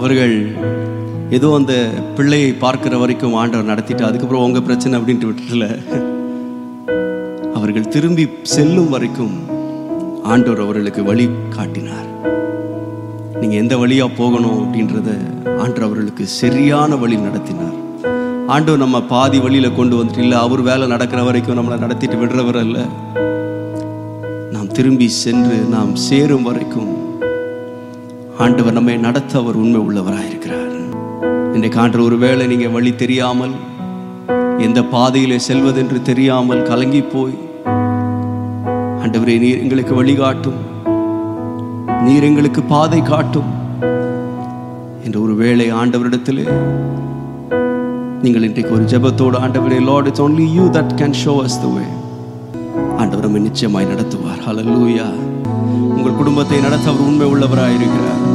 அவர்கள் ஏதோ அந்த பிள்ளையை பார்க்கிற வரைக்கும் ஆண்டவர் நடத்திட்டு அதுக்கப்புறம் உங்க பிரச்சனை அப்படின்ட்டு விட்டுல அவர்கள் திரும்பி செல்லும் வரைக்கும் ஆண்டவர் அவர்களுக்கு வழி காட்டினார் நீங்க எந்த வழியா போகணும் அப்படின்றத ஆண்டவர் அவர்களுக்கு சரியான வழி நடத்தினார் ஆண்டவர் நம்ம பாதி வழியில கொண்டு வந்துட்டு இல்லை அவர் வேலை நடக்கிற வரைக்கும் நம்மளை நடத்திட்டு விடுறவர் அல்ல நாம் திரும்பி சென்று நாம் சேரும் வரைக்கும் ஆண்டவர் நம்மை நடத்த அவர் உண்மை உள்ளவராயிருக்கிறார் இன்றைக்கு ஆண்டவர் ஒருவேளை நீங்க வழி தெரியாமல் எந்த பாதையிலே செல்வதென்று தெரியாமல் கலங்கி போய் ஆண்டவரே நீர் எங்களுக்கு வழிகாட்டும் நீர் எங்களுக்கு பாதை காட்டும் என்ற ஒரு வேளை ஆண்டவரிடத்திலே நீங்கள் இன்றைக்கு ஒரு ஜெபத்தோடு ஆண்டவரே Lord it's only you that can show us the way ஆண்டவர் நம்மை நிச்சயமாய் நடத்துவார் ஹalleluya உங்கள் குடும்பத்தை நடத்த அவர் உண்மை உள்ளவராயிருக்கிறார்